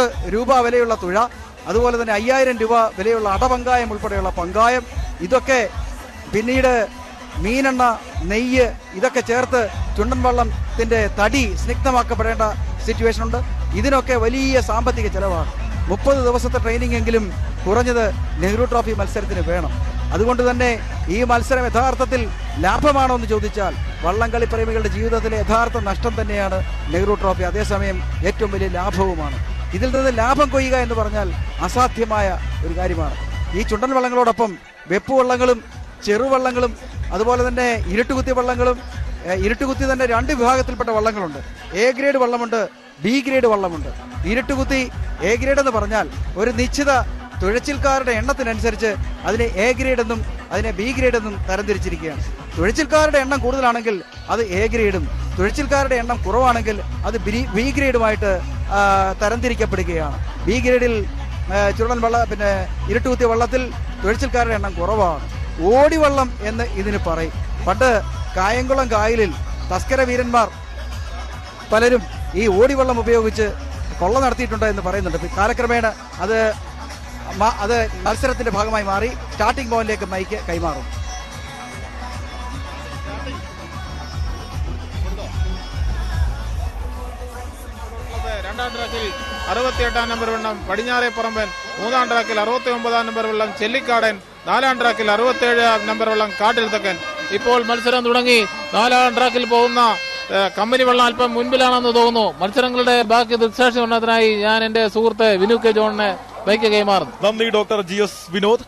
അഞ്ഞൂറ് രൂപ വിലയുള്ള തുഴ അതുപോലെ തന്നെ അയ്യായിരം രൂപ വിലയുള്ള അടപങ്കായം ഉൾപ്പെടെയുള്ള പങ്കായം ഇതൊക്കെ പിന്നീട് മീനെണ്ണ നെയ്യ് ഇതൊക്കെ ചേർത്ത് ചുണ്ടൻ വള്ളത്തിന്റെ തടി സ്നിഗ്ധമാക്കപ്പെടേണ്ട സിറ്റുവേഷൻ ഉണ്ട് ഇതിനൊക്കെ വലിയ സാമ്പത്തിക ചെലവാണ് മുപ്പത് ദിവസത്തെ ട്രെയിനിങ് എങ്കിലും കുറഞ്ഞത് നെഹ്റു ട്രോഫി മത്സരത്തിന് വേണം അതുകൊണ്ട് തന്നെ ഈ മത്സരം യഥാർത്ഥത്തിൽ ലാഭമാണോ എന്ന് ചോദിച്ചാൽ വള്ളംകളി പ്രേമികളുടെ ജീവിതത്തിലെ യഥാർത്ഥ നഷ്ടം തന്നെയാണ് നെഹ്റു ട്രോഫി അതേസമയം ഏറ്റവും വലിയ ലാഭവുമാണ് ഇതിൽ നിന്ന് ലാഭം കൊയ്യുക എന്ന് പറഞ്ഞാൽ അസാധ്യമായ ഒരു കാര്യമാണ് ഈ ചുണ്ടൻ വള്ളങ്ങളോടൊപ്പം വെപ്പ് വള്ളങ്ങളും ചെറുവള്ളങ്ങളും അതുപോലെ തന്നെ ഇരുട്ടുകുത്തി വള്ളങ്ങളും ഏഹ്, ഇരുട്ടുകുത്തി തന്നെ രണ്ട് വിഭാഗത്തിൽപ്പെട്ട വള്ളങ്ങളുണ്ട് എ ഗ്രേഡ് വള്ളമുണ്ട് ബി ഗ്രേഡ് വള്ളമുണ്ട് ഇരുട്ടുകുത്തി എ ഗ്രേഡ് എന്ന് പറഞ്ഞാൽ ഒരു നിശ്ചിത തുഴച്ചിൽക്കാരുടെ എണ്ണത്തിനനുസരിച്ച് അതിനെ എ ഗ്രേഡ് എന്നും അതിനെ ബി ഗ്രേഡ് എന്നും തരംതിരിച്ചിരിക്കുകയാണ് തുഴച്ചിൽക്കാരുടെ എണ്ണം കൂടുതലാണെങ്കിൽ അത് എ ഗ്രേഡും തുഴച്ചിൽക്കാരുടെ എണ്ണം കുറവാണെങ്കിൽ അത് ബി- ബി ഗ്രേഡുമായിട്ട് ആ, തരംതിരിക്കപ്പെടുകയാണ് ബി ഗ്രേഡിൽ ആ, ചുരുളൻ വള്ള പിന്നെ ഇരുട്ടുകുത്തിയ വള്ളത്തിൽ തുഴച്ചിൽക്കാരുടെ എണ്ണം കുറവാണ് ഓടിവള്ളം എന്ന് ഇതിന് പറയും പണ്ട് കായംകുളം കായലിൽ തസ്കര വീരന്മാർ പലരും ഈ ഓടിവള്ളം ഉപയോഗിച്ച് കൊള്ള നടത്തിയിട്ടുണ്ട് എന്ന് പറയുന്നുണ്ട് ഇപ്പൊ കാലക്രമേണ അത് മ- അത് മത്സരത്തിന്റെ ഭാഗമായി മാറി സ്റ്റാർട്ടിംഗ് പോയിന്റിലേക്ക് മൈക്ക് കൈമാറും രണ്ടാം ട്രാക്കിൽ അറുപത്തിയെട്ടാം നമ്പർ വെള്ളം പടിഞ്ഞാറെ പറമ്പൻ മൂന്നാം ട്രാക്കിൽ അറുപത്തി ഒമ്പതാം നമ്പർ വെള്ളം ചെല്ലിക്കാടൻ നാലാം ട്രാക്കിൽ അറുപത്തേഴ് നമ്പർ വെള്ളം കാട്ടിൽ തെക്കൻ ഇപ്പോൾ മത്സരം തുടങ്ങി നാലാം ട്രാക്കിൽ പോകുന്ന ഏഹ്, കമ്പനി വെള്ളം അല്പം മുൻപിലാണെന്ന് തോന്നുന്നു മത്സരങ്ങളുടെ ബാക്കി ദൃക്സാക്ഷി ഉന്നതിനായി ഞാൻ എന്റെ സുഹൃത്ത് വിനു കെ ജോണിനെ ബൈക്ക് കൈമാറുന്നു നന്ദി ഡോക്ടർ ജി എസ് വിനോദ്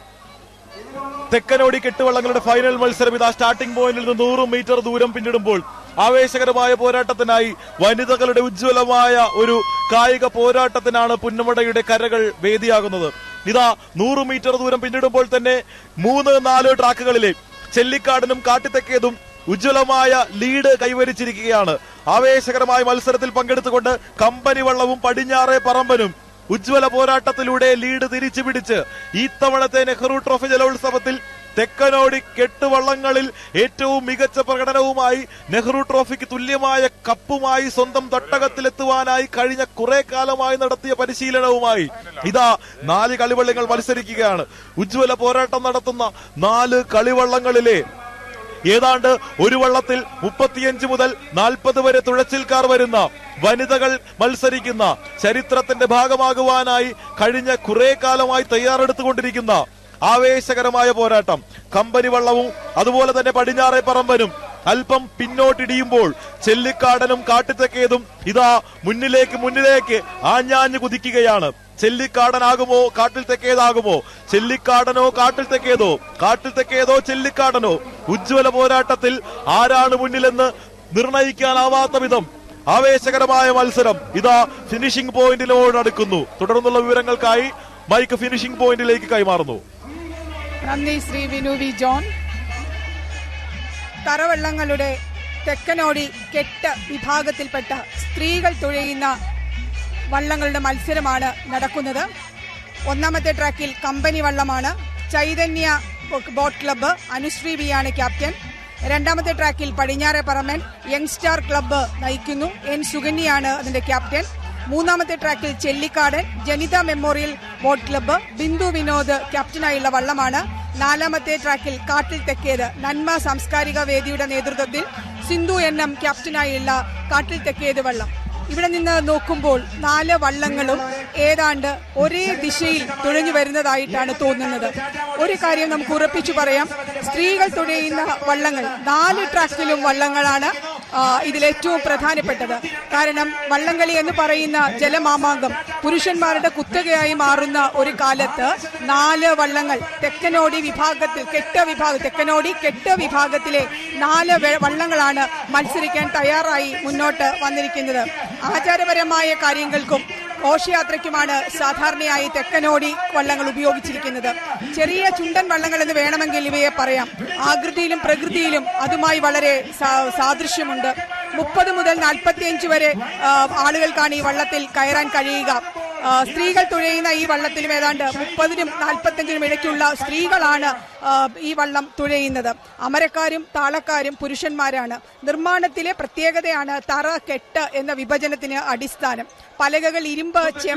തെക്കനോടി കെട്ടുവള്ളങ്ങളുടെ ഫൈനൽ മത്സരം ഇതാ സ്റ്റാർട്ടിംഗ് പോയിന്റിൽ നിന്ന് നൂറ് മീറ്റർ ദൂരം പിന്നിടുമ്പോൾ ആവേശകരമായ പോരാട്ടത്തിനായി വനിതകളുടെ ഉജ്ജ്വലമായ ഒരു കായിക പോരാട്ടത്തിനാണ് പുന്നമടയുടെ കരകൾ വേദിയാകുന്നത് ഇതാ നൂറ് മീറ്റർ ദൂരം പിന്നിടുമ്പോൾ തന്നെ മൂന്ന് നാല് ട്രാക്കുകളിലെ ചെല്ലിക്കാടിനും കാട്ടിത്തെക്കേതും ഉജ്ജ്വലമായ ലീഡ് കൈവരിച്ചിരിക്കുകയാണ് ആവേശകരമായ മത്സരത്തിൽ പങ്കെടുത്തുകൊണ്ട് കമ്പനി വള്ളവും പടിഞ്ഞാറെ പറമ്പനും ഉജ്ജ്വല പോരാട്ടത്തിലൂടെ ലീഡ് തിരിച്ചു പിടിച്ച് ഇത്തവണത്തെ നെഹ്റു ട്രോഫി ജലോത്സവത്തിൽ തെക്കനോടി കെട്ടുവള്ളങ്ങളിൽ ഏറ്റവും മികച്ച പ്രകടനവുമായി നെഹ്റു ട്രോഫിക്ക് തുല്യമായ കപ്പുമായി സ്വന്തം തട്ടകത്തിലെത്തുവാനായി കഴിഞ്ഞ കുറെ കാലമായി നടത്തിയ പരിശീലനവുമായി ഇതാ നാല് കളിവള്ളങ്ങൾ മത്സരിക്കുകയാണ് ഉജ്ജ്വല പോരാട്ടം നടത്തുന്ന നാല് കളിവള്ളങ്ങളിലെ ഏതാണ്ട് ഒരു വള്ളത്തിൽ മുപ്പത്തിയഞ്ച് മുതൽ നാൽപ്പത് വരെ തുഴച്ചിൽക്കാർ വരുന്ന വനിതകൾ മത്സരിക്കുന്ന ചരിത്രത്തിന്റെ ഭാഗമാകുവാനായി കഴിഞ്ഞ കുറെ കാലമായി തയ്യാറെടുത്തുകൊണ്ടിരിക്കുന്ന ആവേശകരമായ പോരാട്ടം കമ്പനി വള്ളവും അതുപോലെ തന്നെ പടിഞ്ഞാറെ പറമ്പനും അല്പം പിന്നോട്ടിടിയുമ്പോൾ ചെല്ലിക്കാടനും കാട്ടിത്തെക്കേതും ഇതാ മുന്നിലേക്ക് മുന്നിലേക്ക് ആഞ്ഞാഞ്ഞു കുതിക്കുകയാണ് ചെല്ലിക്കാടനാകുമോ കാട്ടിൽ തെക്കേതാകുമോ ചെല്ലിക്കാടനോ കാട്ടിൽ തെക്കേതോ കാട്ടിൽ തെക്കേതോ ചെല്ലിക്കാടനോ ഉജ്ജ്വല പോരാട്ടത്തിൽ ആരാണ് മുന്നിലെന്ന് നിർണയിക്കാനാവാത്ത വിധം ആവേശകരമായ മത്സരം ഇതാ ഫിനിഷിംഗ് പോയിന്റിനോട് അടുക്കുന്നു തുടർന്നുള്ള വിവരങ്ങൾക്കായി മൈക്ക് ഫിനിഷിംഗ് പോയിന്റിലേക്ക് കൈമാറുന്നു നന്ദി ശ്രീ വിനു വി ജോൺ തറവള്ളങ്ങളുടെ തെക്കനോടി കെട്ട് വിഭാഗത്തിൽപ്പെട്ട സ്ത്രീകൾ തുഴയുന്ന വള്ളങ്ങളുടെ മത്സരമാണ് നടക്കുന്നത് ഒന്നാമത്തെ ട്രാക്കിൽ കമ്പനി വള്ളമാണ് ചൈതന്യ ബോട്ട് ക്ലബ്ബ് അനുശ്രീ വിയാണ് ക്യാപ്റ്റൻ രണ്ടാമത്തെ ട്രാക്കിൽ പടിഞ്ഞാറെ പറമ്പൻ യങ്സ്റ്റാർ ക്ലബ്ബ് നയിക്കുന്നു എൻ സുകന്യാണ് അതിന്റെ ക്യാപ്റ്റൻ മൂന്നാമത്തെ ട്രാക്കിൽ Chellikkadan Janitha memorial boat club Bindu Vinod ക്യാപ്റ്റനായുള്ള വള്ളമാണ് നാലാമത്തെ ട്രാക്കിൽ കാട്ടിൽ തെക്കേത് നന്മ സാംസ്കാരിക വേദിയുടെ നേതൃത്വത്തിൽ സിന്ധു എൻ എം ക്യാപ്റ്റനായുള്ള കാട്ടിൽ തെക്കേത് വള്ളം ഇവിടെ നിന്ന് നോക്കുമ്പോൾ നാല് വള്ളങ്ങളും ഏതാണ്ട് ഒരേ ദിശയിൽ തുഴഞ്ഞു വരുന്നതായിട്ടാണ് തോന്നുന്നത് ഒരു കാര്യം നമുക്ക് ഉറപ്പിച്ചു പറയാം സ്ത്രീകൾ തുഴയുന്ന വള്ളങ്ങൾ നാല് ട്രാക്കിലും വള്ളങ്ങളാണ് ആ, ഇതിലേറ്റവും പ്രധാനപ്പെട്ടത് കാരണം വള്ളംകളി എന്ന് പറയുന്ന ജലമാമാങ്കം പുരുഷന്മാരുടെ കുത്തകയായി മാറുന്ന ഒരു കാലത്ത് നാല് വള്ളങ്ങൾ തെക്കനോടി വിഭാഗത്തിൽ കെട്ട വിഭാഗം തെക്കനോടി കെട്ട വിഭാഗത്തിലെ നാല് വെ- വള്ളങ്ങളാണ് മത്സരിക്കാൻ തയ്യാറായി മുന്നോട്ട് വന്നിരിക്കുന്നത് ആചാരപരമായ കാര്യങ്ങൾക്കും ഘോഷയാത്രയ്ക്കുമാണ് സാധാരണയായി തെക്കനോടി വള്ളങ്ങൾ ഉപയോഗിച്ചിരിക്കുന്നത് ചെറിയ ചുണ്ടൻ വള്ളങ്ങൾ എന്ന് വേണമെങ്കിൽ ഇവയെ പറയാം ആകൃതിയിലും പ്രകൃതിയിലും അതുമായി വളരെ സാ- സാദൃശ്യമുണ്ട് മുപ്പത് മുതൽ നാൽപ്പത്തിയഞ്ച് വരെ ആ, ആളുകൾക്കാണ് ഈ വള്ളത്തിൽ കയറാൻ കഴിയുക ആ, സ്ത്രീകൾ തുഴയുന്ന ഈ വള്ളത്തിലും ഏതാണ്ട് മുപ്പതിനും നാൽപ്പത്തഞ്ചിനും ഇടയ്ക്കുള്ള സ്ത്രീകളാണ് ആ, ഈ വള്ളം തുഴയുന്നത് അമരക്കാരും താളക്കാരും പുരുഷന്മാരാണ് നിർമ്മാണത്തിലെ പ്രത്യേകതയാണ് തറ കെട്ട് എന്ന വിഭജനത്തിന് അടിസ്ഥാനം പലകകൾ ഇരുമ്പ് ചെമ്പ്